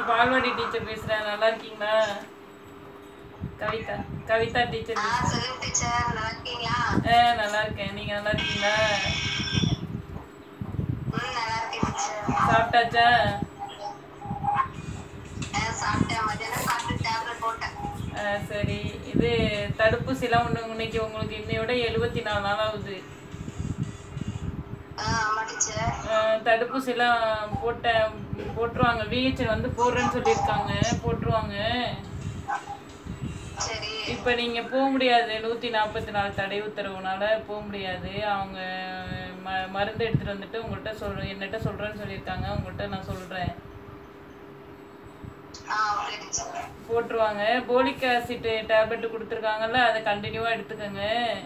பால்வாடி teacher பேசுறேன் நல்லா இருக்கீங்களா கவிதா கவிதா டீச்சர் ஆ சொல்லுங்க டீச்சர் நல்லா இருக்கீங்களா ஆ நல்லா இருக்கேன் நீங்க நல்லா இருக்கீங்களா ம் நல்லா இருக்கேன் டீச்சர் சாப்பிட்டாச்சா ஆ சாப்பிட்டேன் மத்தியானம் சாப்பிட்டு டேப்லெட் போட்டேன் ஆ, சரி இது தடுப்பூசிலாம் ஒன்று இன்னைக்கு உங்களுக்கு இன்னையோட எழுபத்தி நாலு நாள் ஆகுது ஆ ஆமா டீச்சர் ஆ, தடுப்பூசிலாம் போட்ட போட்டுருவாங்க விஹெச்எல் வந்து போடுறேன்னு சொல்லியிருக்காங்க போட்டுருவாங்க சரி இப்போ நீங்கள் போக முடியாது நூற்றி நாற்பத்தி நாலு தடை உத்தரவுனால போக முடியாது அவங்க ம மருந்து எடுத்துகிட்டு வந்துட்டு உங்கள்கிட்ட சொல் என்னட்ட சொல்கிறேன்னு சொல்லியிருக்காங்க உங்கள்கிட்ட நான் சொல்கிறேன் ஆ ஓகே டீச்சர் போட்டுருவாங்க போலிக் ஆசிட் டேப்லெட் கொடுத்துருக்காங்கல்ல அதை கண்டினியூவாக எடுத்துக்கோங்க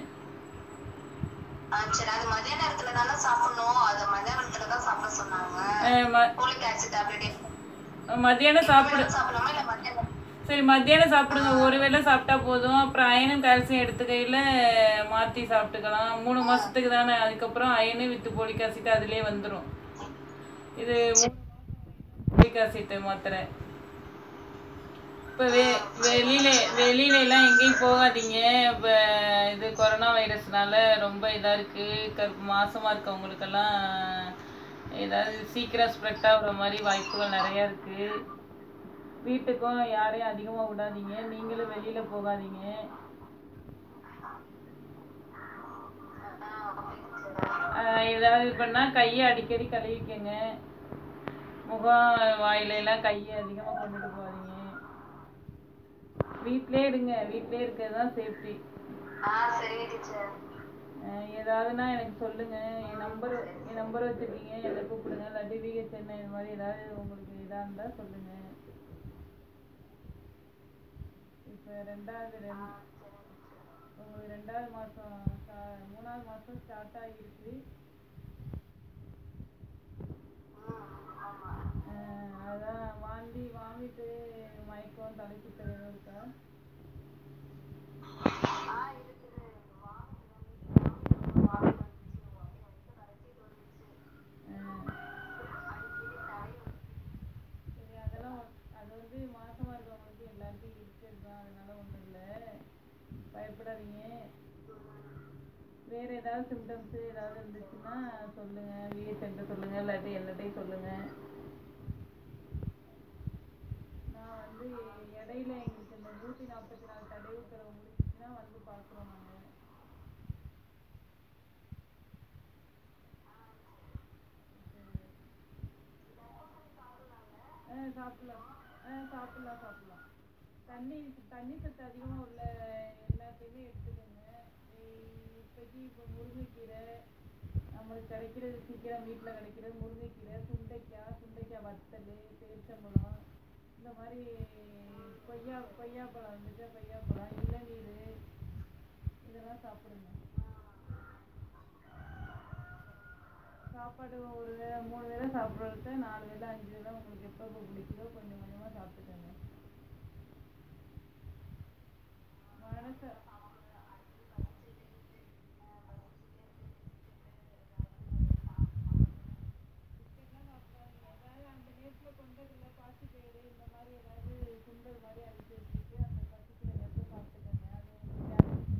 ஆ சரி அது மதிய நேரத்துல தானே சாப்பிடணும் அது மதிய நேரத்துல தான் சாப்பிட சொன்னாங்க அஹ் ம- போலிக் ஆசிட் டேப்லெட் மத்தியானம் சாப்பிடு சாப்பிடலாமா இல்ல மத்தியானம் சரி மத்தியானம் சாப்பிடுங்க ஒரு வேளை சாப்பிட்டா போதும் அப்புறம் அயனும் கால்சியம் எடுத்துக்கையில் மாற்றி சாப்பிட்டுக்கலாம் மூணு மாதத்துக்கு தானே அதுக்கப்புறம் அயனு வித்து போலிக் ஆசிட் அதுலேயே வந்துடும் இது போலிக் ஆசிட் மாத்திரை இப்போ வெ வெளியில வெளியில எல்லாம் எங்கேயும் போகாதீங்க இப்போ இது கொரோனா வைரஸ்னால ரொம்ப இதாக இருக்குது கருப்பு மாசமாக இருக்கவங்களுக்கெல்லாம் ஏதாவது சீக்கிரம் ஸ்ப்ரெட் ஆகுற மாதிரி வாய்ப்புகள் நிறையா இருக்குது வீட்டுக்கும் யாரையும் அதிகமாக விடாதீங்க நீங்களும் வெளியில் போகாதீங்க ஆஹ் ஏதாவது பண்ணால் கையை அடிக்கடி கழுவிக்கங்க முகம் வாயில எல்லாம் கையை அதிகமாக கொண்டுட்டு போகாதீங்க வீட்டிலே இருங்க வீட்டிலே இருக்கிறது தான் சேஃப்டி ஆ சரிங்க டீச்சர் ஏதாவதுன்னா எனக்கு சொல்லுங்க என் நம்பர் என் நம்பர் வச்சிருக்கீங்க என்னை கூப்பிடுங்க இல்லாட்டி விஹெச் என்ன இது மாதிரி ஏதாவது உங்களுக்கு இதாக இருந்தால் சொல்லுங்க இப்போ ரெண்டாவது ரெண்டு உங்களுக்கு ரெண்டாவது மாதம் மூணாவது மாதம் ஸ்டார்ட் ஆகிருக்கு அஹ் அதான் வாந்தி வாமிட்டு மயக்கம் தலை சுத்தல் எதுவும் இருக்கா அஹ் சரி அதெல்லாம் ஒ- அது வந்து மாசமா இருக்கவங்களுக்கு எல்லாருக்கும் இருக்கிறது தான் அதனால ஒன்றும் இல்லை பயப்படாதீங்க வேற ஏதாவது சிம்டம்ஸ் ஏதாவது இருந்துச்சுன்னா சொல்லுங்க விஹெச்என்ட்ட சொல்லுங்க இல்லாட்டி என்னட்டையும் சொல்லுங்க நான் வந்து இடையில எங்களுக்கு இந்த நூற்றி நாற்பத்தி நாலு தடை உத்தரவு முடிஞ்சிச்சுன்னா வந்து பார்க்குறோம் நாங்கள் ஆ சாப்பிடலாம் ஆ சாப்பிடலாம் சாப்பிடலாம் தண்ணி தண்ணி சத்து அதிகமாக உள்ள எல்லாத்தையுமே எடுத்துக்கோங்க இ- இப்போதைக்கு இப்போ முருங்கைக்கீரை நம்மளுக்கு கிடைக்கிறது சீக்கிரம் வீட்டில் கிடைக்கிறது முருங்கைக்கீரை சுண்டைக்காய் சுண்டைக்காய் வத்தல் பேரிச்சம்பழம் இந்த மாதிரி கொய்யா கொய்யாப்பழம் வந்துட்டு கொய்யாப்பழம் இளநீர் இதெல்லாம் சாப்பிடுங்க சாப்பாடு ஒரு வேளை மூணு வேளை சாப்பிட்றத நாலு வேளை அஞ்சு வேளை உங்களுக்கு எப்போ எப்போ பிடிக்குதோ கொஞ்சம் கொஞ்சமாக சாப்பிட்டுக்கோங்க மனசை சிக்கன்லாம் சாப்பிடாதீங்க ஏதாவது அந்த நேரத்தில் கொண்டதில்ல பாசிப்பயிறு இந்த மாதிரி ஏதாவது சுண்டல் மாதிரி அரிசி வச்சுட்டு அந்த பசிக்கிற நேரத்தில் சாப்பிட்டுக்கோங்க அது உங்களுக்கு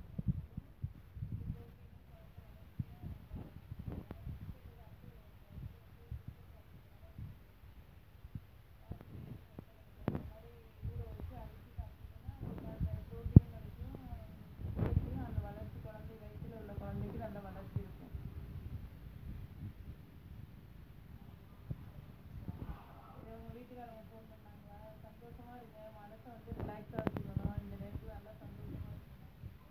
அந்த வளர்ச்சி குழந்தை வயிற்றுல உள்ள குழந்தைக்கு நல்ல வளர்ச்சி இருக்கும் இது உங்க வீட்டுக்காரங்க ஃபோன் பண்ணாங்களா சந்தோஷமா இருங்க மனசை வந்து ரிலாக்ஸாக வச்சுக்கணும் இந்த நேரத்தில் நல்லா சந்தோஷமா இருக்கணும்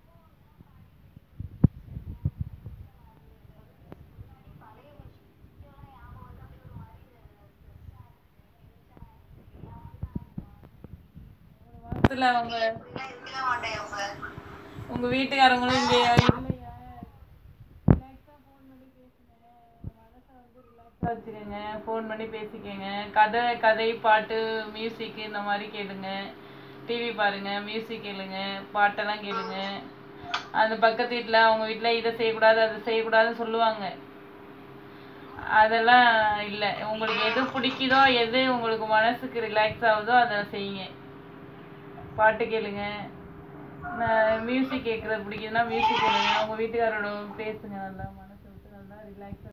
மூணு மாசத்துல அவங்க இப்படிலாம் இருக்கவே மாட்டேன் அப்ப உங்க வீட்டுக்காரங்களும் இங்கே இல்லையா ரிலாக்ஸாக ஃபோன் பண்ணி பேசுங்க மனசை வந்து ரிலாக்ஸாக வச்சுக்கோங்க ஃபோன் பண்ணி பேசிக்கோங்க கதை கதை பாட்டு மியூசிக் இந்த மாதிரி கேளுங்க டிவி பாருங்க மியூசிக் கேளுங்க பாட்டெல்லாம் கேளுங்க அந்த பக்கத்து வீட்டில் அவங்க வீட்டில் இதை செய்யக்கூடாது அதை செய்யக்கூடாதுன்னு சொல்லுவாங்க அதெல்லாம் இல்லை உங்களுக்கு எது பிடிக்குதோ எது உங்களுக்கு மனசுக்கு ரிலாக்ஸ் ஆகுதோ அதை செய்யுங்க பாட்டு கேளுங்க மியூசிக் கேட்குறது பிடிக்குதுன்னா மியூசிக் கேளுங்க உங்கள் வீட்டுக்காரோட பேசுங்க நல்லா மனசு விட்டு நல்லா ரிலாக்ஸாக